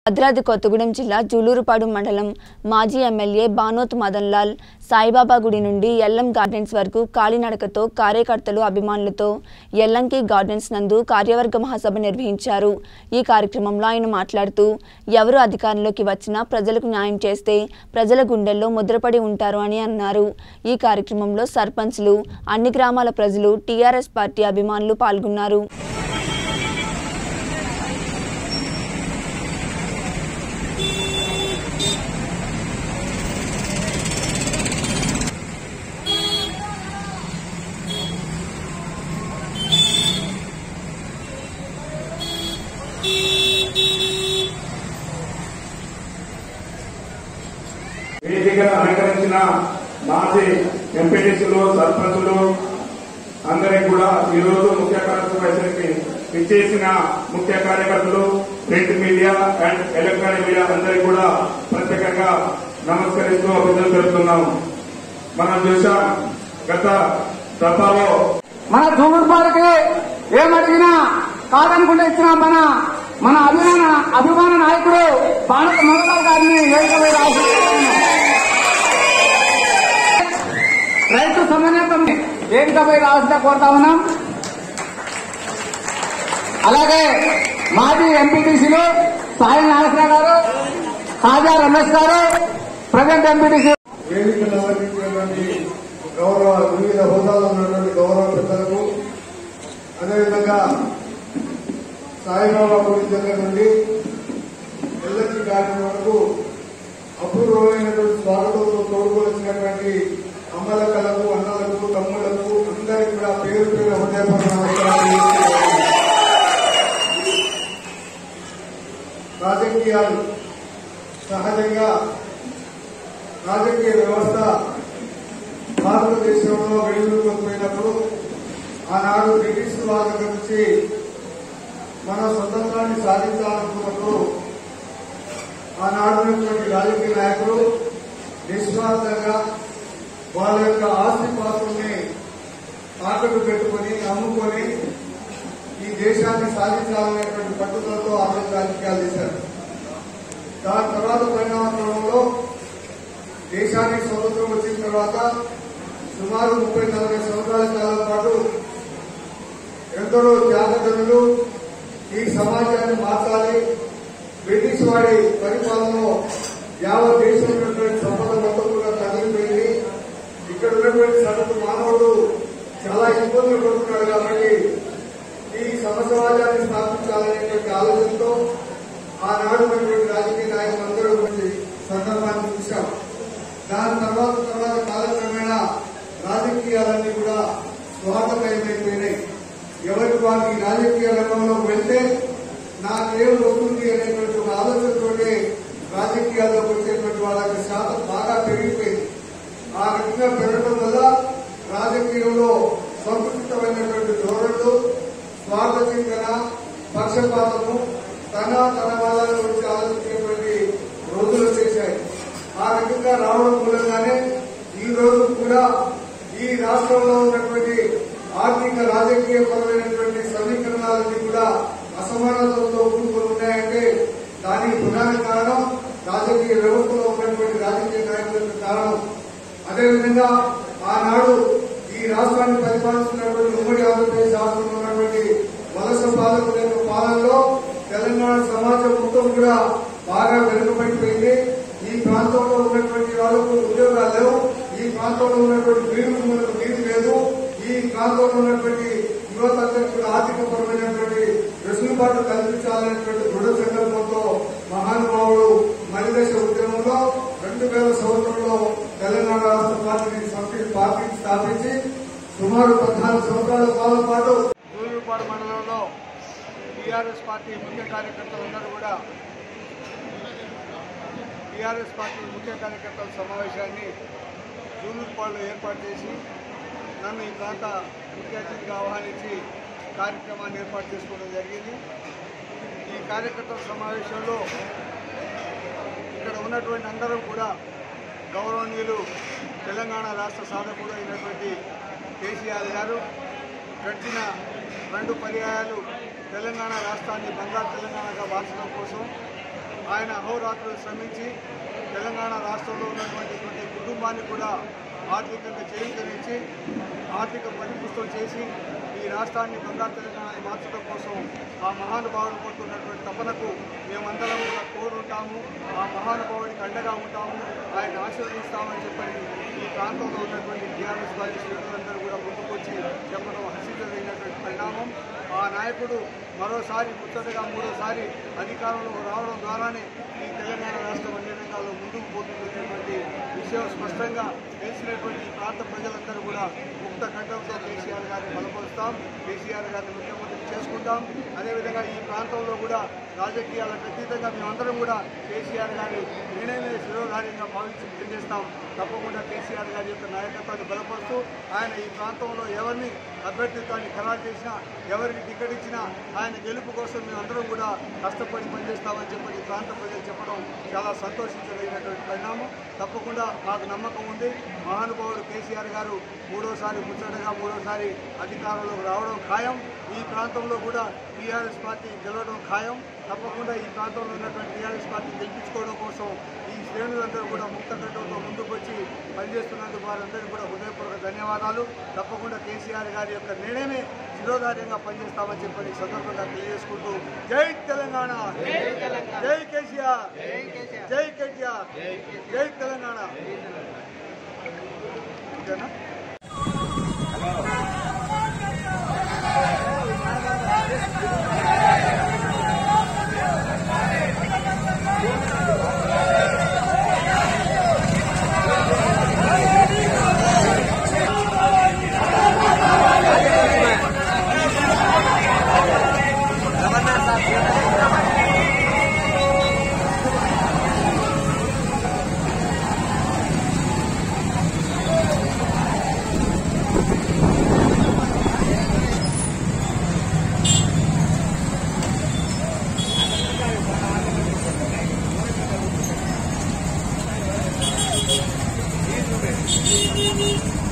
భద్రాద్రి కొత్తగూడెం జిల్లా జూలూరుపాడు మండలం మాజీ ఎమ్మెల్యే బానోత్ మదన్ లాల్ సాయిబాబా గుడి నుండి ఎల్లం గార్డెన్స్ వరకు కాలినడకతో కార్యకర్తలు అభిమానులతో ఎల్లంకి గార్డెన్స్ నందు కార్యవర్గ మహాసభ నిర్వహించారు ఈ కార్యక్రమంలో ఆయన మాట్లాడుతూ ఎవరు అధికారంలోకి వచ్చినా ప్రజలకు న్యాయం చేస్తే ప్రజల గుండెల్లో ముద్రపడి ఉంటారు అని అన్నారు ఈ కార్యక్రమంలో సర్పంచ్లు అన్ని గ్రామాల ప్రజలు టీఆర్ఎస్ పార్టీ అభిమానులు పాల్గొన్నారు వేదికను అలంకరించిన మాజీ ఎంపీటీసీలు సర్పంచులు అందరికి కూడా ఈ రోజు ముఖ్య కార్యక్రమానికి ఇచ్చేసిన ముఖ్య కార్యకర్తలు print media and electronic media అందరికి కూడా ప్రత్యేకంగా నమస్కరిస్తూ అభివృద్ధి పెడుతున్నాం మనం చూసాం గత దఫాలో మన దూగుడుపాలకి ఏమడిగినా కాదనుకుంటే ఇచ్చిన మన మన అభిమాన అభిమాన నాయకుడు భారత మమతాల్ గారిని వేదిక మీద ఆశిస్తున్నాను. రైతు సమన్వయం వేదికపై రావాల్సిన కోరుతా ఉన్నాం అలాగే మాజీ ఎంపీటీసీలు సాయి నాగేశ్వర గారు కాజా రమేష్ గారు ప్రజెంట్ ఎంపీటీసీ వేదికలు అలంకరించినటువంటి గౌరవ వివిధ హోదాలో ఉన్నటువంటి గౌరవ పెద్దలకు అదేవిధంగా సాయిబాబా గుడి దగ్గర నుండి ఎల్ఎస్సి గార్డెన్ వరకు అపూర్వమైనటువంటి స్వాగతంతో తోడుకొచ్చినటువంటి అమ్మలకలకు అన్నలకు తమ్ముళ్లకు అందరికీ కూడా పేరు పేరు హృదయపూర్వక నమస్కారాలు తెలియజేస్తున్నాను. రాజకీయాలు సహజంగా రాజకీయ వ్యవస్థ భారతదేశంలో వెలుగులోకి ఆనాడు బ్రిటిష్ వాళ్ళ నుంచి మన స్వతంత్రాన్ని సాధించాలనుకున్నప్పుడు ఆనాడు ఉన్నటువంటి రాజకీయ నాయకులు నిస్వార్థంగా వాళ్ళ యొక్క ఆస్తి పాత్రల్ని తాకట్టు పెట్టుకొని అమ్ముకొని ఈ దేశాన్ని సాధించాలనేటువంటి పట్టుదలతో ఆ రోజు రాజకీయాలు చేశారు దాని తర్వాత పరిణామ క్రమంలో దేశానికి స్వతంత్రం వచ్చిన తర్వాత సుమారు ముప్పై నలభై సంవత్సరాల కాలం పాటు ఎందరో త్యాగజనులు ఈ సమాజాన్ని మార్చాలి బ్రిటిష్ వాడి పరిపాలనలో యావత్ దేశంలో ఉన్నటువంటి సంపద మొత్తం కూడా తగిలిపోయింది ఇక్కడ ఉన్నటువంటి సగటు మానవుడు చాలా ఇబ్బందులు పడుతున్నాడు కాబట్టి ఈ సమ సమాజాన్ని స్థాపించాలనేటువంటి ఆలోచనతో ఆనాడు ఉన్నటువంటి రాజకీయ నాయకులందరూ వచ్చి సందర్భాన్ని చూశాం దాని తర్వాత తర్వాత కాలక్రమేణా రాజకీయాలన్నీ కూడా స్వార్థకరమైపోయినాయి ఎవరికి వారికి రాజకీయ రంగంలోకి వెళ్తే నాకేం వస్తుంది అనేటువంటి ఒక ఆలోచనతోనే రాజకీయాల్లోకి వచ్చేటువంటి వాళ్ళ యొక్క శాతం బాగా పెరిగిపోయింది ఆ రకంగా పెరగడం వల్ల రాజకీయంలో సంకుచితమైనటువంటి ధోరణులు స్వార్థ చింతన పక్షపాతము తన తన వాళ్ళ గురించి ఆలోచించేటువంటి రోజులు చేశాయి ఆ రకంగా రావడం మూలంగానే ఈ రోజు కూడా ఈ రాష్ట్రంలో ఉన్నటువంటి ఆర్థిక రాజకీయ పరమైనటువంటి సమీకరణాలన్నీ కూడా అసమానతలతో కూడుకొని ఉన్నాయంటే దానికి ప్రధాన కారణం రాజకీయ వ్యవస్థలో ఉన్నటువంటి రాజకీయ నాయకులకు కారణం అదేవిధంగా ఆనాడు ఈ రాష్ట్రాన్ని పరిపాలిస్తున్నటువంటి ఉమ్మడి ఆంధ్రప్రదేశ్ రాష్ట్రంలో ఉన్నటువంటి వలస పాలకుల యొక్క పాలనలో తెలంగాణ సమాజం మొత్తం కూడా బాగా వెనుకబడిపోయింది ఈ ప్రాంతంలో ఉన్నటువంటి వాళ్ళకు ఉద్యోగాలు లేవు ఈ ప్రాంతంలో ఉన్నటువంటి వీరులకు నీతి లేదు ఈ ప్రాంతంలో ఉన్నటువంటి యువత అందరికీ కూడా ఆర్థిక పరమైనటువంటి వెసులుబాటు కల్పించాలనేటువంటి దృఢ సంకల్పంతో మహానుభావుడు మలిదశ ఉద్యమంలో రెండు వేల సంవత్సరంలో తెలంగాణ రాష్ట్ర పార్టీని సంస్థ- పార్టీని స్థాపించి సుమారు పద్నాలుగు సంవత్సరాల కాలం పాటు సూర్యుపాడు మండలంలో టీఆర్ఎస్ పార్టీ ముఖ్య కార్యకర్తలందరూ కూడా టీఆర్ఎస్ పార్టీ ముఖ్య కార్యకర్తల సమావేశాన్ని జూలూరుపాడులో ఏర్పాటు చేసి నన్ను ఈ ప్రాంత ముఖ్య అతిథిగా ఆహ్వానించి కార్యక్రమాన్ని ఏర్పాటు చేసుకోవడం జరిగింది ఈ కార్యకర్తల సమావేశంలో ఇక్కడ ఉన్నటువంటి అందరం కూడా గౌరవనీయులు తెలంగాణ రాష్ట్ర సాధకుడు అయినటువంటి కేసీఆర్ గారు గడిచిన రెండు పర్యాయాలు తెలంగాణ రాష్ట్రాన్ని బంగారు తెలంగాణగా మార్చడం కోసం ఆయన అహోరాత్రులు శ్రమించి తెలంగాణ రాష్ట్రంలో ఉన్నటువంటి ప్రతి కుటుంబాన్ని కూడా ఆర్థికంగా చేయూతనిచ్చి ఆర్థిక పరిపుష్టం చేసి ఈ రాష్ట్రాన్ని బంగారు తెలంగాణ మార్చడం కోసం ఆ మహానుభావుడు పడుతున్నటువంటి తపనకు మేమందరం కూడా కోరుంటాము ఆ మహానుభావుడికి అండగా ఉంటాము ఆయన ఆశీర్వదిస్తామని చెప్పని ఈ ప్రాంతంలో ఉన్నటువంటి టీఆర్ఎస్ పార్టీ శ్రేణులందరూ కూడా ముందుకొచ్చి చెప్పడం హర్షించదగినటువంటి పరిణామం ఆ నాయకుడు మరోసారి ముచ్చటగా మూడోసారి అధికారంలో రావడం ద్వారానే ఈ తెలంగాణ రాష్ట్రం అన్ని రంగాల్లో ముందుకు పోతుందనేటువంటి విషయం స్పష్టంగా తెలిసినటువంటి ఈ ప్రాంత ప్రజలందరూ కూడా ముక్త కంఠంతో కేసీఆర్ గారిని బలపరుస్తాం కేసీఆర్ గారిని ముఖ్యమంత్రి చేసుకుంటాం అదేవిధంగా ఈ ప్రాంతంలో కూడా రాజకీయాలకు అతీతంగా మేమందరం కూడా కేసీఆర్ గారి నేనే శిరోధార్యంగా భావించి పనిచేస్తాం తప్పకుండా కేసీఆర్ గారి యొక్క నాయకత్వాన్ని బలపరుస్తూ ఆయన ఈ ప్రాంతంలో ఎవరిని అభ్యర్థిత్వాన్ని ఖరారు చేసినా ఎవరికి టికెట్ ఇచ్చినా ఆయన గెలుపు కోసం మేమందరం కూడా కష్టపడి పనిచేస్తామని చెప్పి ఈ ప్రాంత ప్రజలు చెప్పడం చాలా సంతోషించదగినటువంటి పరిణామం తప్పకుండా మాకు నమ్మకం ఉంది మహానుభావుడు కేసీఆర్ గారు మూడోసారి ముచ్చటగా మూడోసారి అధికారంలోకి రావడం ఖాయం ఈ ప్రాంతంలో కూడా టీఆర్ఎస్ పార్టీ గెలవడం ఖాయం తప్పకుండా ఈ ప్రాంతంలో ఉన్నటువంటి టీఆర్ఎస్ పార్టీ గెలిపించుకోవడం కోసం ఈ శ్రేణులందరూ కూడా ముక్త కంఠంతో ముందుకు వచ్చి పనిచేస్తున్నందుకు వారందరికీ కూడా హృదయపూర్వక ధన్యవాదాలు తప్పకుండా కేసీఆర్ గారి యొక్క నిర్ణయమే శిరోధార్యంగా పనిచేస్తామని చెప్పని ఈ సందర్భంగా తెలియజేసుకుంటూ జై తెలంగాణ జై కేసీఆర్ జై కేటీఆర్ జై తెలంగాణ ఓకేనా Thank